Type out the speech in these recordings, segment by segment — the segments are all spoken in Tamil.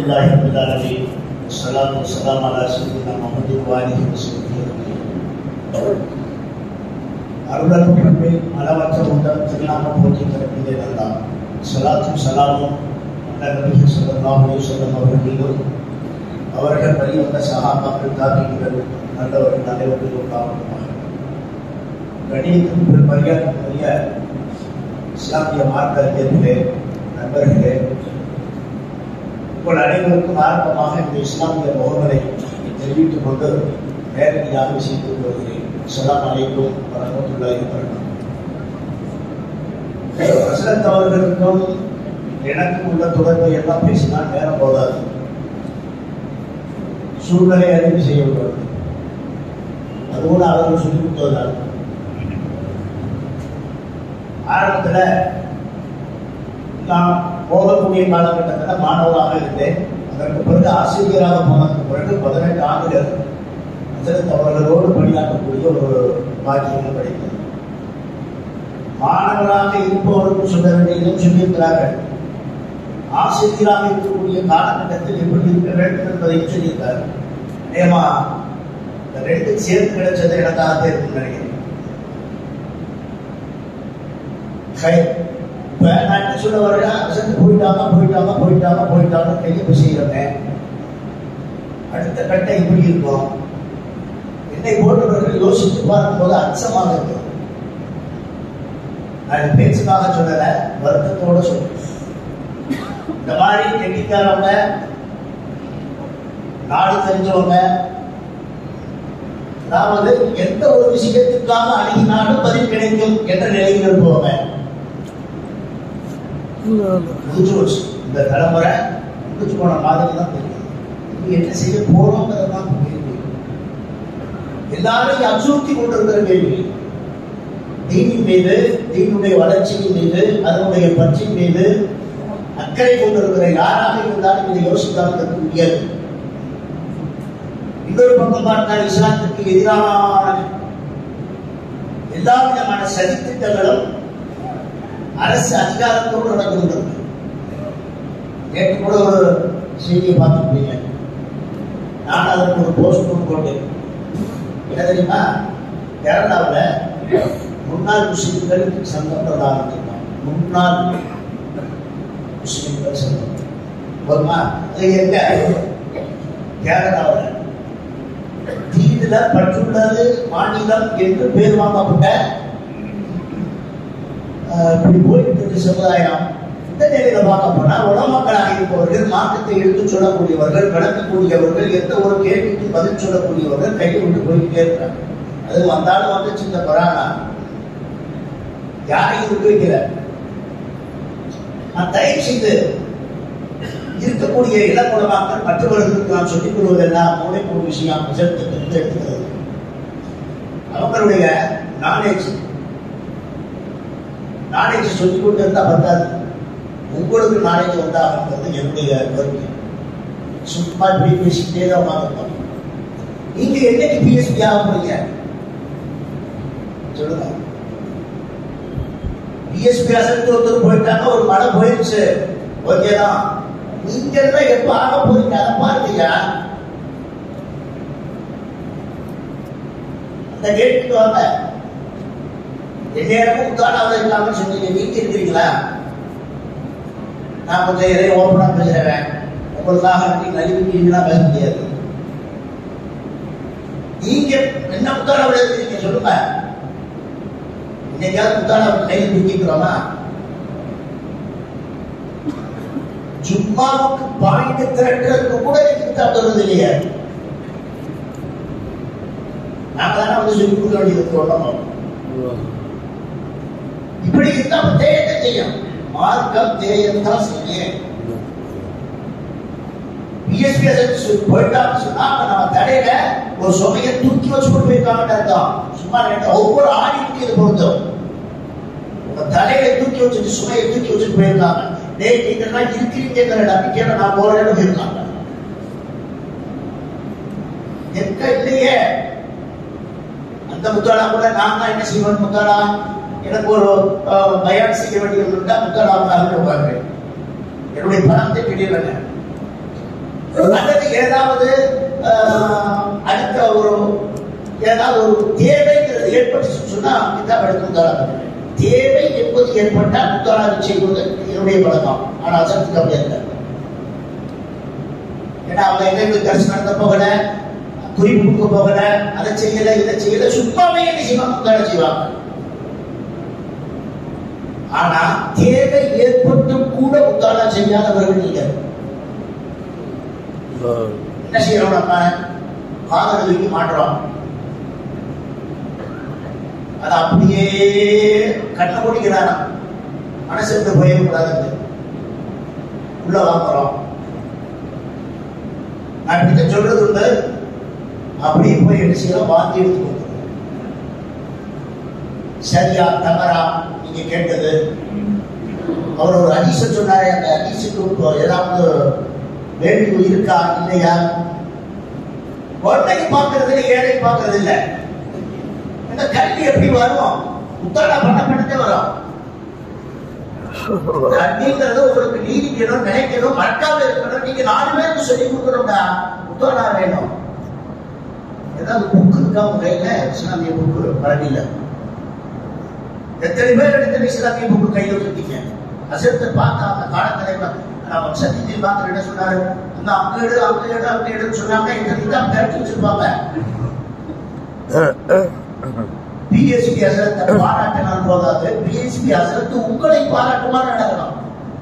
لله رب العالمين والصلاة والسلام على سيدنا محمد وآله وصحبه أجمعين அருளன்பு அளவற்ற உண்டம் திருநாம போற்றி தரப்பிலே நல்லாம் சலாத்தும் சலாமும் நல்ல நபிகள் ஸல்லல்லாஹு அலைஹி வஸல்லம் அவர்கள் மீதும் அவர்கள் வழிவந்த சஹாபாக்கள் தாபிகள் நல்லவர்கள் அனைவரும் உண்டாவதாக கணிதத்தின் மரியாதைக்குரிய இஸ்லாமிய மார்க்க அறிஞர்களே நண்பர்களே உங்கள் அனைவருக்கும் ஆரம்பமாக இந்த இஸ்லாமிய முகங்களை தெரிவித்துக் கொண்டு நேரடியாக விஷயத்துக்கு வருகிறேன் அஸ்ஸலாமு அலைக்கும் வரமத்துல்லாஹி வரகாத்துஹு ஹசரத் அவர்களுக்கும் எனக்கும் உள்ள தொடர்பை எல்லாம் பேசினால் நேரம் போதாது சூழ்நிலை அறிவு செய்ய வேண்டும் அது கூட அவர்கள் சொல்லிக் கொடுத்ததுதான் ஆரம்பத்தில் நான் போகக்கூடிய காலகட்டத்தில் மாணவராக இருந்தேன் அதற்கு பிறகு ஆசிரியராக போனதுக்கு பிறகு பதினெட்டு ஆண்டுகள் ஹசரத் அவர்களோடு பணியாற்றக்கூடிய ஒரு பாக்கியம் கிடைத்தது மாணவராக இருப்பவருக்கும் சொல்ல வேண்டியதும் சொல்லியிருக்கிறார்கள் ஆசிரியராக இருக்கக்கூடிய காலகட்டத்தில் எப்படி இருக்க வேண்டும் என்பதையும் சொல்லியிருக்காரு ஏமா இந்த ரெண்டு சேர்த்து கிடைச்சது எனக்காக இருக்கும் நினைக்கிறேன் ஹை. இப்ப நான் என்ன சொல்ல வரேன் அசந்து போயிட்டாங்க போயிட்டாங்க போயிட்டாங்க போயிட்டாங்க கையை பிசைகிறவங்க அடுத்த கட்டம் எப்படி இருக்கும் என்னை போன்றவர்கள் யோசித்து பார்க்கும்போது அச்சமாக இருக்கும் நான் பேச்சுக்காக சொல்லல வருத்தத்தோட சொல்றேன் இந்த மாதிரி கெட்டிக்காரவங்க நாடு தெரிஞ்சவங்க அதாவது எந்த ஒரு விஷயத்துக்காக அணுகினாலும் பதில் கிடைக்கும் என்ற நிலையில் இருப்பவங்க முடிஞ்சு போச்சு இந்த தலைமுறை முடிச்சு போன மாதிரி தான் தெரியும் இனி என்ன செய்ய போறோங்கிறது தான் கேள்வி எல்லாரையும் அச்சுறுத்தி கொண்டிருக்கிற கேள்வி தீனின் மீது தீனுடைய வளர்ச்சியின் மீது அதனுடைய பற்றின் மீது அக்கறை கொண்டிருக்கிற யாராக இருந்தாலும் இதை யோசிக்காமல் இருக்க முடியாது இன்னொரு பக்கம் பார்த்தால் இஸ்லாத்திற்கு எதிரான எல்லா விதமான சதித்திட்டங்களும் அரசு அதிகாரத்தோடு நடக்கின்றது நேற்று கூட ஒரு செய்தியை பார்த்துருப்பீங்க நான் அதற்கு ஒரு போஸ்ட் ஒன்று போட்டேன் என்ன தெரியுமா கேரளாவில் முன்னாள் முஸ்லிம்கள் சங்கம் ஆரம்பிச்சிருக்காங்க முன்னாள் முஸ்லிம்கள் சங்கம் போதுமா அது எங்க கேரளாவில் தீதுல பற்றுள்ளது மாநிலம் என்று பேர் வாங்கப்பட்ட ஆஹ், இப்படி போயிட்டு இருக்க சமுதாயம் இந்த நிலையில பார்க்க போனா உடமக்களாக இருப்பவர்கள் மார்க்கத்தை எடுத்து சொல்லக்கூடியவர்கள் விளக்கக்கூடியவர்கள் எந்த ஒரு கேள்விக்கும் பதில் சொல்லக்கூடியவர்கள் கையை விட்டு போய்கிட்டே இருக்காங்க அது வந்தாலும் வந்துச்சு இந்த கொரோனா யாரையும் விட்டு வைக்கல நான் தயவு செய்து இருக்கக்கூடிய இளங்குலமாக்கள் மற்றவர்களுக்கு நான் சொல்லிக் கொள்வதெல்லாம் மூளைக்கு ஒரு விஷயம் செலுத்த பெற்று எடுத்துக்கிறது அவங்களுடைய நாலேஜ் நாலேஜ் சொல்லிக் கொண்டு இருந்தா பத்தாது உங்களுக்கு நாலேஜ் வந்தாகன்றது என்னுடைய கருத்து சும்மா இப்படி பேசிக்கிட்டே தான் உட்காந்துருக்கோம் நீங்க என்னைக்கு பிஎஸ்பி ஆக போறீங்க சொல்லுங்க பிஎஸ்பி அசத்து ஒருத்தர் போயிட்டாங்க ஒரு மழை போயிடுச்சு ஓகே தான் நீங்க எல்லாம் எப்ப ஆக போறீங்க அதை பாருங்கய்யா அந்த கேட்டுக்கு வாங்க எந்நேரமும் உத்தானாவில் இருக்காங்கன்னு சொன்னீங்க நீங்க இருக்கிறீங்களா நான் கொஞ்சம் எதையும் ஓப்பனா பேசுறேன் உங்களுக்காக அப்படி நலிவுக்கீங்களா பேச முடியாது நீங்க என்ன உத்தானாவில் இருக்கிறீங்க சொல்லுங்க இன்னைக்காவது உத்தானாவில் கையில் தூக்கிக்கிறோமா சும்மாவுக்கு பாயிண்ட் திரட்டுறதுக்கு கூட எனக்கு தந்துறது இல்லையா நாம தானே வந்து சொல்லி கொடுக்க வேண்டியது சொல்லணும் இப்படி இருந்தா அப்ப தேயத்தை செய்யும் மார்க்கம் தேயத்தான் செய்யும் பிஎஸ்பி போயிட்டான்னு சொன்னா அப்ப நம்ம தடையில ஒரு சுமையை தூக்கி வச்சு கொண்டு போயிருக்காங்கன்னு அர்த்தம் சும்மா ரெண்டு ஒவ்வொரு ஆடிக்கு இது பொருந்தும் உங்க தலையில தூக்கி வச்சுட்டு சுமையை தூக்கி வச்சுட்டு போயிருக்காங்க டேய் நீங்க எல்லாம் இருக்கிறீங்கிற நம்பிக்கையில நான் போறேன்னு போயிருக்காங்க எங்க இல்லையே அந்த முத்தாளா கூட நான் தான் என்ன செய்வேன் முத்தாளா எனக்கு ஒரு அஹ், பயான் செய்ய வேண்டியது இருந்தா முத்தாளாவுக்காக உட்காருவேன் என்னுடைய பணத்தை கிடையாது அல்லது ஏதாவது ஆஹ், அடுத்த ஒரு ஏதாவது ஒரு தேவைங்கிறது ஏற்பட்டு சொன்னா கிதாப் எடுத்து முத்தாலாக தேவை என்பது ஏற்பட்டால் முத்தாலாக செய்வது என்னுடைய பழக்கம் ஆனால் சத்துக்கு அப்படி இல்லை ஏன்னா அவங்க எங்க தரிசனம் நடத்த போகல குறிப்பு கொடுக்க போகல அதை செய்யல இதை செய்யல சும்மாவே என்ன செய்வாங்க முத்தாலா செய்வாங்க ஆனா தேவை ஏற்பட்டும் கூட முத்தாலா செய்யாதவர்கள் இல்லை என்ன செய்யறோம் நம்ம காதல் தூக்கி மாட்டுறோம் அது அப்படியே கண்ண முடிக்கிறானா மனசு இருந்து போயிடக்கூடாது உள்ள வாங்குறோம் நான் இப்படித்தான் சொல்றது உண்டு அப்படியே போய் என்ன செய்யலாம் வாந்தி எடுத்து கொடுக்குறோம் சரியா தவறா நீங்க கேட்டது அவர் ஒரு ஹதீஸ சொன்னாரே அந்த ஹதீஸுக்கு இப்போ ஏதாவது வேள்வி இருக்கா இல்லையா ஒன்றைக்கு பார்க்கறது இல்லை ஏழை பார்க்கறது இல்லை இந்த கல்வி எப்படி வரும் உத்தாடா பண்ண பண்ணதே வரும் கல்விங்கிறது உங்களுக்கு நீதிக்கணும் நினைக்கணும் மறக்காம இருக்கணும் நீங்க நாலு பேருக்கு சொல்லி கொடுக்கணும்டா உத்தாடா வேணும் ஏதாவது புக்கு இருக்கா உங்க கையில இஸ்லாமிய புக்கு பழனியில எத்தனை பேர் எடுத்து இஸ்லாமிய புக்கு கையில வச்சிருக்கீங்க அசத்தை பார்த்தா அந்த காலத்துல நம்ம சத்தியத்தில் பார்த்து என்ன சொன்னாரு அந்த அங்க எடு அங்க எடு அங்க எடுன்னு சொன்னாங்க எத்தனை தான் பேரட்டி வச்சிருப்பாங்க பிஎஸ்பி அசரத்தை பாராட்டினால் போதாது பிஎஸ்பி அசரத்து உங்களை பாராட்டுமாறு நடக்கணும்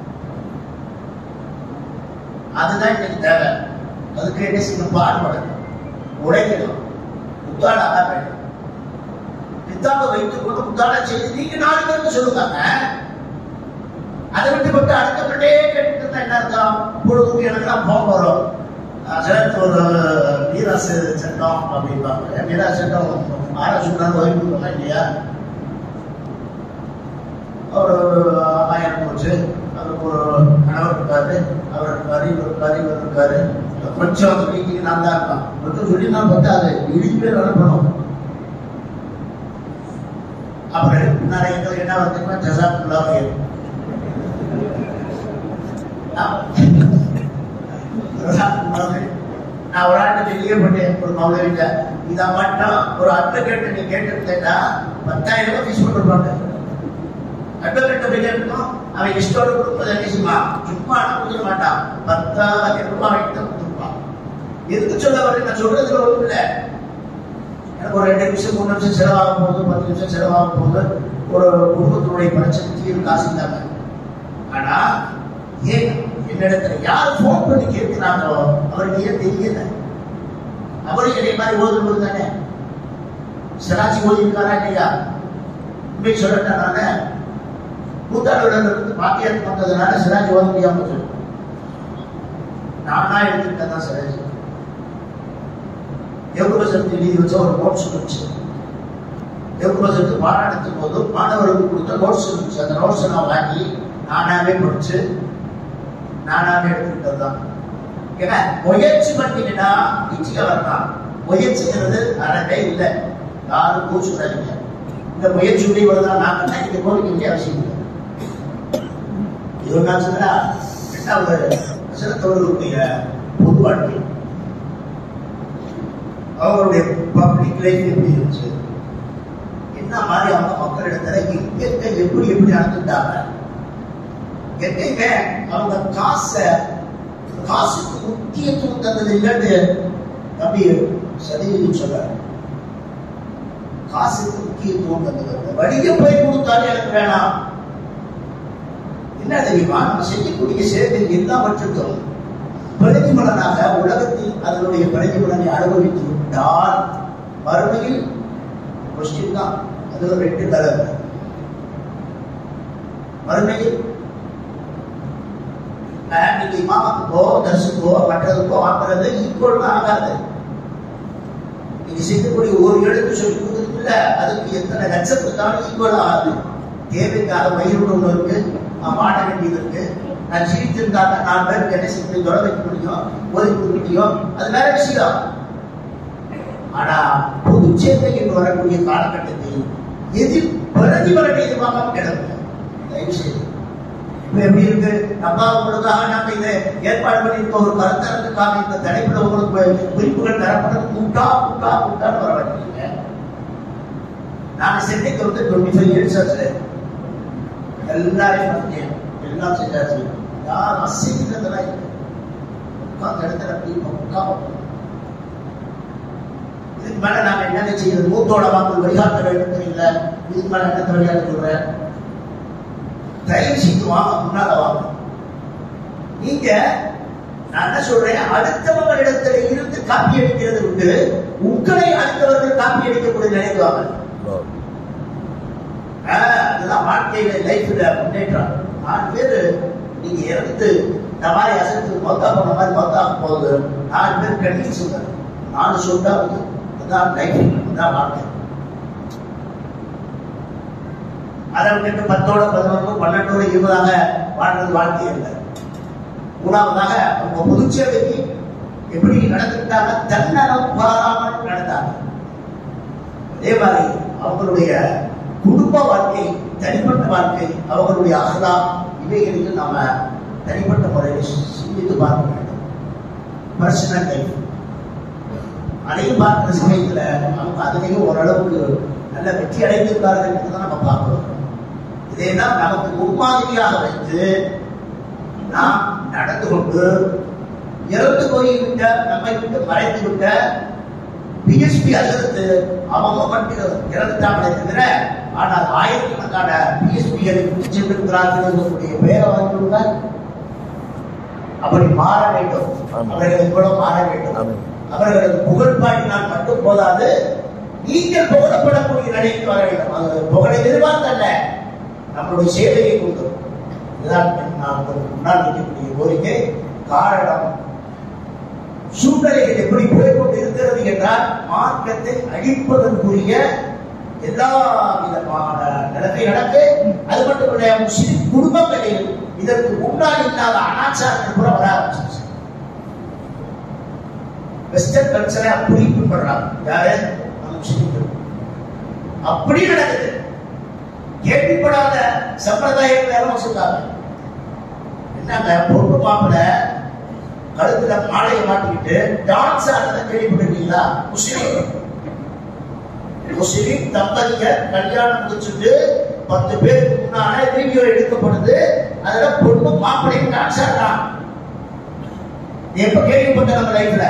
அதுதான் இன்னைக்கு தேவை அதுக்கு என்ன செய்யணும் பாடுபடணும் உழைக்கணும் புத்தாடாக வேண்டும் பித்தாவை வைத்துக் கொண்டு புத்தாடா செய்து நீங்க நாலு பேருக்கு சொல்லுங்க அதை விட்டு விட்டு அடுத்தவர்களே கேட்டுட்டு இருந்தா என்ன அர்த்தம் பொழுதுக்கு எனக்குலாம் போன் வரும் சிலத்து ஒரு மீராசு சட்டம் அப்படிம்பாங்க மீராசு சட்டம் ஆராய்ச்சி ஓய்வு இல்லையா ஒரு ஆயிரம் போச்சு அவருக்கு ஒரு கணவர் இருக்காரு அவர் இருக்காரு இவர் இருக்காரு இவர் இருக்காரு கொஞ்சம் ஸ்பீக்கிங் நான் தான் இருப்பான் கொஞ்சம் சொல்லி நான் பத்தாது இடிஞ்சு பேர் அனுப்பணும் அப்புறம் பின்னாடி எங்களுக்கு என்ன வந்து ஜசாக்குள்ளா நான் ஒரு ஆண்டு வெளியே போட்டேன் ஒரு மௌலவிட்ட இதை மட்டும் ஒரு அட்வொகேட் நீ கேட்டிருந்தேன்னா பத்தாயிரம் ரூபாய் ஃபீஸ் போட்டுருப்பாங்க அட்வொகேட் போய் கேட்கணும் அவன் இஷ்டோட கொடுப்பது என்ன செய்வான் சும்மா கொடுக்க மாட்டான் பத்தாயிரம் ரூபாய் வாங்கிட்டு தான் கொடுத்துருப்பான் எதுக்கு சொல்ல வரேன் நான் சொல்றதுல ஒன்றும் இல்லை எனக்கு ஒரு ரெண்டு நிமிஷம் மூணு நிமிஷம் செலவாக போகுது பத்து நிமிஷம் செலவாக போகுது ஒரு குடும்பத்தினுடைய பிரச்சனைக்கு தீர்வு காசு தாங்க ஆனா ஏன் என்னிடத்துல யார் போன் பண்ணி கேட்கிறாங்களோ அவருக்கு ஏன் தெரியல அவரும் என்னை மாதிரி ஓதும்போது தானே சிராட்சி ஓதி இருக்காரா இல்லையா உண்மை சொல்லட்டேன் நானு கூத்தாளர்கள் இருந்து பாக்கியத்துக்கு வந்ததுனால சிராஜ் ஓத முடியாம போச்சு நானா எடுத்துக்கிட்டேன் தான் சிராஜ் யோகபசத்து எழுதி வச்ச ஒரு நோட்ஸ் இருந்துச்சு யோகபசத்து பாடம் நடத்தும் போது மாணவர்களுக்கு கொடுத்த நோட்ஸ் இருந்துச்சு அந்த நோட்ஸை நான் வாங்கி நானாவே படிச்சு நானாவே எடுத்துக்கிட்டது தான் ஏன்னா முயற்சி பண்ணினா நிச்சயம் வரலாம் முயற்சிங்கிறது அறவே இல்லை யாரும் கூச்சுடாதீங்க இந்த முயற்சி உடையவர்தான் நான் தான் இங்க கோரிக்கை வேண்டிய அவசியம் இல்லை இது நான் சொன்னா ரெண்டாவது சிறத்தவர்களுடைய பொது வாழ்க்கை அவங்களுடைய பப்ளிக் லைஃப் எப்படி இருந்துச்சு என்ன மாதிரி அவங்க மக்களிடத்துல இயற்கை எப்படி எப்படி நடந்துட்டாங்க எங்கெங்க அவங்க காசை காசுக்கு முக்கியத்துவம் தந்தது இல்லைன்னு தம்பி சதவீதம் சொல்றாரு காசுக்கு முக்கியத்துவம் தந்தது வழிய போய் கொடுத்தாலும் எனக்கு வேணாம் என்ன தெரியுமா நம்ம செய்யக்கூடிய சேவை எல்லாவற்றுக்கும் பிரதிபலனாக உலகத்தில் அதனுடைய பிரதிபலனை அனுபவித்து விட்டால் மறுமையில் கொஸ்டின் தான் அது ஒரு ரெண்டு கலர் மறுமையில் நீங்க இமாமத்துக்கோ தர்சுக்கோ மற்றதுக்கோ வாங்குறது ஈக்குவல் தான் ஆகாது நீங்க செய்யக்கூடிய ஒரு எழுத்து சொல்லி கொடுக்குறதுல அதுக்கு எத்தனை லட்சம் கொடுத்தாலும் ஈக்குவல் ஆகாது தேவைக்காக மயில் ஒன்று இருக்கு நான் பாட வேண்டியது இருக்கு நான் சிரித்திருந்தாங்க நாலு பேருக்கு என்ன செய்ய முடியும் தொலை வைக்க முடியும் ஒதுக்கி கொடுக்க முடியும் அது வேற விஷயம் ஆனா பொது சேர்க்கை என்று வரக்கூடிய காலகட்டத்தில் எதிர் பிரதிபலனை எதிர்பார்க்காம கிடக்கு தயவு செய்து இப்ப எப்படி இருக்கு நம்ம உங்களுக்காக நாங்க இதை ஏற்பாடு பண்ணியிருக்க ஒரு கருத்தரங்குக்காக இந்த தலைப்புல உங்களுக்கு குறிப்புகள் தரப்பட்டது கூட்டா கூட்டா கூட்டான்னு வர வேண்டியது நான் சென்னைக்கு வந்து டுவெண்ட்டி ஃபைவ் இயர்ஸ் ஆச்சு எல்லாரையும் பார்த்தேன் எல்லாம் செஞ்சாச்சு யார் அசைக்கிறதெல்லாம் இல்லை உட்கார்ந்த இடத்துல அப்படி பக்காவா இதுக்கு மேல நாம என்னங்க செய்யறது மூத்தோட வாக்கு வழிகாட்ட வேண்டும் இல்ல இதுக்கு மேல என்ன வழிகாட்ட சொல்றேன் தயவு செய்து வாங்க முன்னால வாங்க நீங்க நான் என்ன சொல்றேன் அடுத்தவங்களிடத்துல இருந்து காப்பி அடிக்கிறது உண்டு உங்களை அடுத்தவர்கள் காப்பி அடிக்கக்கூடிய நினைக்குவாங்க ஆஹ், அதுதான் வாழ்க்கையில லைஃப்ல முன்னேற்றம் நாலு பேர் நீங்க இறந்து இந்த மாதிரி அசத்து மொத்தா போன மாதிரி மொத்தா போகுது நாலு பேர் கண்டிச்சு சொல்றாங்க நாலு சொல்லிட்டா வந்து அதுதான் லைஃப் அதுதான் வாழ்க்கை அதை விட்டுட்டு பத்தோட பதினொன்று பன்னெண்டோட இருபதாக வாழ்றது வாழ்க்கை இல்லை மூணாவதாக அவங்க புதுச்சேரிக்கு எப்படி நடந்துட்டாங்க தன்னலம் பாராமல் நடந்தாங்க அதே மாதிரி அவங்களுடைய குடும்ப வாழ்க்கை தனிப்பட்ட வாழ்க்கை அவங்களுடைய அகலா இவைகளுக்கு நாம தனிப்பட்ட முறையில் சிந்தித்து பார்க்க வேண்டும் பர்சனல் லைஃப் அதையும் பார்க்கிற சமயத்துல அவங்க அதிலையும் ஓரளவுக்கு நல்ல வெற்றி அடைந்திருக்கார்கள் என்று நம்ம பார்க்கிறோம் இதையெல்லாம் நமக்கு முன்மாதிரியாக வைத்து நாம் நடந்து கொண்டு இறந்து போய்விட்ட நம்மை விட்டு மறைந்து விட்ட பிஎஸ்பி அதிர்ந்து அவங்க மட்டும் இறந்துட்டாங்களே தவிர ஆனால் ஆயிரக்கணக்கான பிஎஸ்பிகளை விட்டு சென்றிருக்கிறார்கள் என்னுடைய பெயரை வாங்கிவிடுங்க அப்படி மாற வேண்டும் ஆமாம். அவர்கள் கூட மாற வேண்டும் ஆமாம். அவர்களது புகழ் பாடினால் மட்டும் போதாது நீங்கள் புகழப்படக்கூடிய நிலைக்கு வர வேண்டும் அது புகழை எதிர்பார்த்தல்ல நம்மளுடைய சேவையை கொண்டு இதுதான் நான் உங்களுக்கு முன்னால் வைக்கக்கூடிய கோரிக்கை காரணம் சூழ்நிலைகள் எப்படி போய்கொண்டு இருக்கிறது என்றால் மார்க்கத்தை அழிப்பதற்குரிய எல்லா விதமான நிலைமை நடக்கு அது மட்டுமல்ல முஸ்லிம் குடும்பங்களில் இதற்கு முன்னால் இல்லாத அனாச்சாரங்கள் கூட வர ஆரம்பிச்சிருச்சு வெஸ்டர்ன் கல்ச்சரை அப்படி பின்பற்றாங்க யாரு நம்ம முஸ்லிம்கள் அப்படி நடக்குது கேள்விப்படாத சம்பிரதாயங்கள் எல்லாம் வச்சிருக்காங்க என்னங்க பொண்ணு மாப்பிள்ள கழுத்துல மாலையை மாட்டிக்கிட்டு டான்ஸ் ஆடுறத கேள்விப்பட்டிருக்கீங்களா முஸ்லீம் முஸ்லீம் தம்பதியர் கல்யாணம் முடிச்சுட்டு பத்து பேருக்கு முன்னால வீடியோ எடுக்கப்படுது அதுல பொண்ணு மாப்பிள்ளையும் டான்ஸ் ஆடுறான் நீ எப்ப கேள்விப்பட்ட நம்ம லைஃப்ல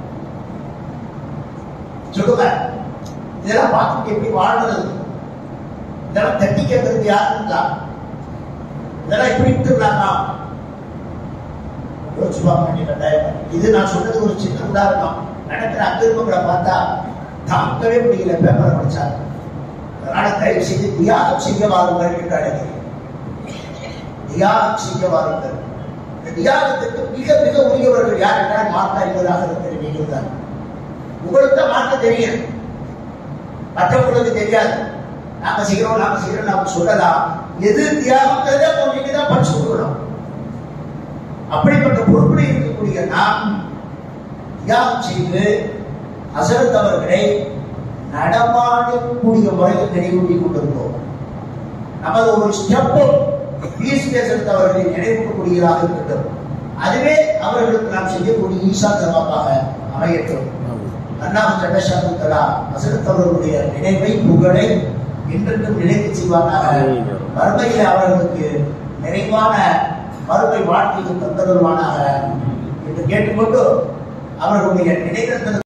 சொல்லுங்க இதெல்லாம் பார்த்துட்டு எப்படி வாழ்றது இதெல்லாம் தட்டி கேட்கறது யாரு இருக்கா இதெல்லாம் எப்படி விட்டுருலாமா யோசிச்சு பார்க்க வேண்டிய கட்டாயம் இது நான் சொன்னது ஒரு சின்ன உதாரணம் நடக்கிற அக்கிரமங்களை பார்த்தா தாக்கவே முடியல பேப்பரை படிச்சாங்க அதனால தயவு செய்து தியாகம் செய்ய வாருங்கள் என்று அழைக்கிறேன் தியாகம் செய்ய வாருங்கள் இந்த தியாகத்துக்கு மிக மிக உரியவர்கள் யார் என்றால் மார்க்க அறிவதாக இருக்கிற நீங்கள் தான் உங்களுக்கு தான் மார்க்க தெரியும் மற்றவங்களுக்கு தெரியாது நாம செய்கிறோம் நாம செய்கிறோம் நாம சொல்லலாம் எது தியாகங்கிறத நீங்க தான் படிச்சு கொடுக்கணும் அப்படிப்பட்ட பொறுப்பில் இருக்கக்கூடிய நாம் தியாகம் செய்து ஹசரத் அவர்களை நடமாடக்கூடிய முறையில் நினைவூட்டி கொண்டிருந்தோம் நமது ஒரு ஸ்டெப்பு பீஸ் பேசுறது அவர்களை நினைவூட்டக்கூடியதாக இருக்கட்டும் அதுவே அவர்களுக்கு நாம் செய்யக்கூடிய ஈசா தர்மமாக அமையட்டும் அண்ணாம சட்டசாஸ்திரா ஹசரத் அவர்களுடைய நினைவை புகழை இன்றைக்கும் நினைத்து செய்வானாக மறுமையில் அவர்களுக்கு நிறைவான மறுமை வாழ்க்கைக்கு தந்தருவானாக என்று கேட்டுக்கொண்டு அவர்களுடைய நினைவு